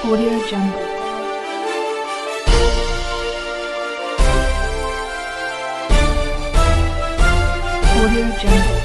Audio Jungle. Audio Jungle.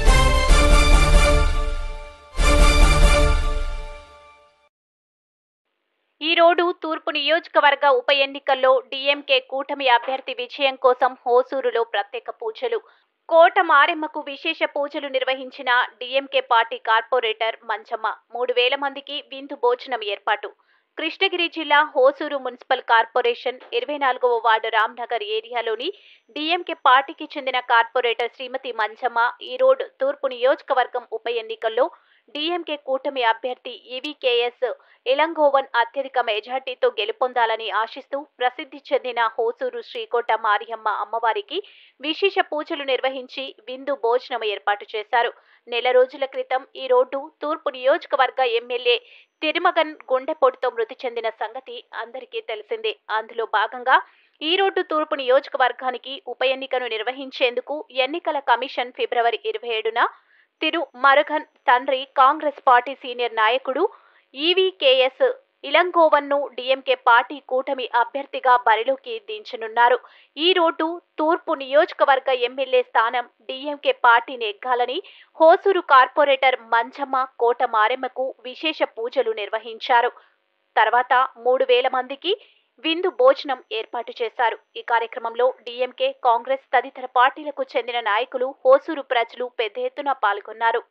ఈ రోడ్డు తూర్పు నియోజకవర్గ ఉప ఎన్నికల్లో డీఎంకే కూటమి అభ్యర్థి విజయం కోసం హోసూరులో ప్రత్యేక పూజలు కోట మారెమ్మకు విశేష పూజలు నిర్వహించిన డీఎంకే పార్టీ కార్పొరేటర్ మంచమ్మ మూడు వేల మందికి విందు భోజనం ఏర్పాటు కృష్ణగిరి జిల్లా హోసూరు మున్సిపల్ కార్పొరేషన్ ఇరవై నాలుగవ వార్డు రామ్నగర్ ఏరియాలోని డీఎంకే పార్టీకి చెందిన కార్పొరేటర్ శ్రీమతి మంచమ్మ ఈ రోడ్ తూర్పు నియోజకవర్గం ఉప ఎన్నికల్లో డీఎంకే కూటమి అభ్యర్థి ఈవీకేఎస్ ఇలంగోవన్ అత్యధిక మెజార్టీతో గెలుపొందాలని ఆశిస్తూ ప్రసిద్ధి చెందిన హోసూరు శ్రీకోట మారియమ్మ అమ్మవారికి విశేష పూజలు నిర్వహించి విందు భోజనం ఏర్పాటు చేశారు నెల రోజుల క్రితం ఈ రోడ్డు తూర్పు నియోజకవర్గ ఎమ్మెల్యే తిరుమగన్ గుండెపోటుతో మృతి చెందిన సంగతి అందరికీ తెలిసిందే అందులో భాగంగా ఈ రోడ్డు తూర్పు నియోజకవర్గానికి ఉప ఎన్నికను నిర్వహించేందుకు ఎన్నికల కమిషన్ ఫిబ్రవరి ఇరవై ఏడున తిరు మరుఘన్ తండ్రి కాంగ్రెస్ పార్టీ సీనియర్ నాయకుడు ఈవీకేఎస్ ఇలంగోవన్ను డీఎంకే పార్టీ కూటమి అభ్యర్థిగా బరిలోకి దించనున్నారు ఈ రోడ్డు తూర్పు నియోజకవర్గ ఎమ్మెల్యే స్థానం డీఎంకే పార్టీ నెగ్గాలని హోసూరు కార్పొరేటర్ మంజమ్మ కోట మారెమ్మకు విశేష పూజలు నిర్వహించారు తర్వాత మూడు వేల మందికి విందు భోజనం ఏర్పాటు చేశారు ఈ కార్యక్రమంలో డీఎంకే కాంగ్రెస్ తదితర పార్టీలకు చెందిన నాయకులు హోసూరు ప్రజలు పెద్ద ఎత్తున పాల్గొన్నారు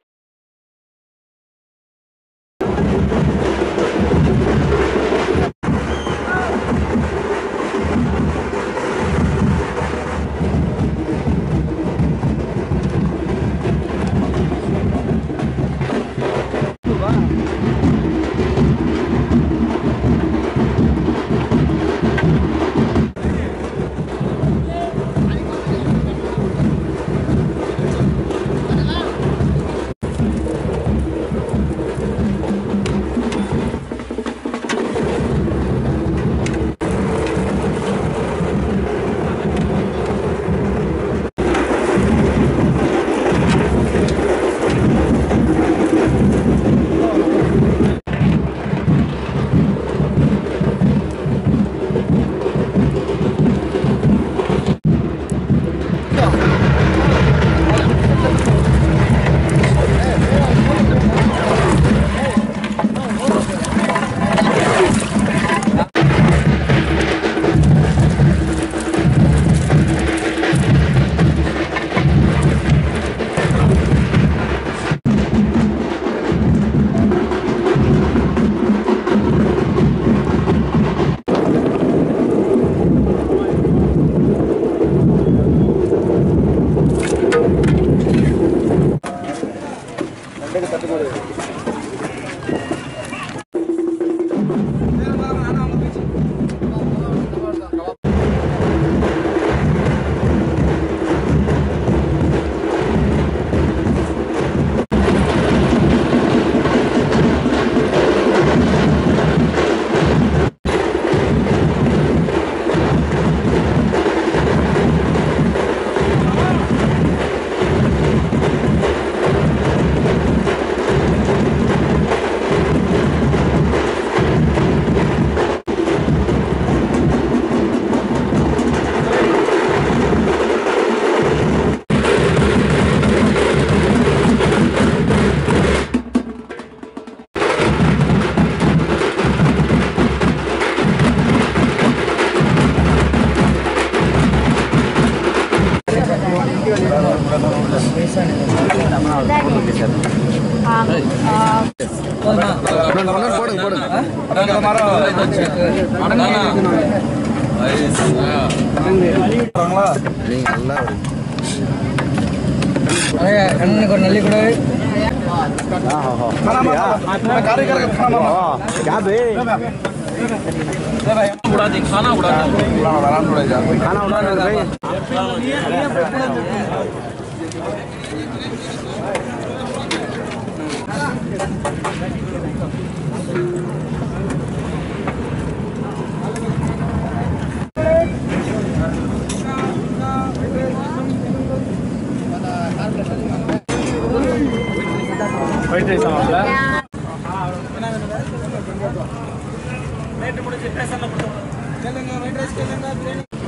వైట్ రైస్ అవ్వాలా రేటు కూడా చెప్పేస్తాను అప్పుడు తెలంగాణ వైట్ రైస్ తెలంగాణ బిర్యానీ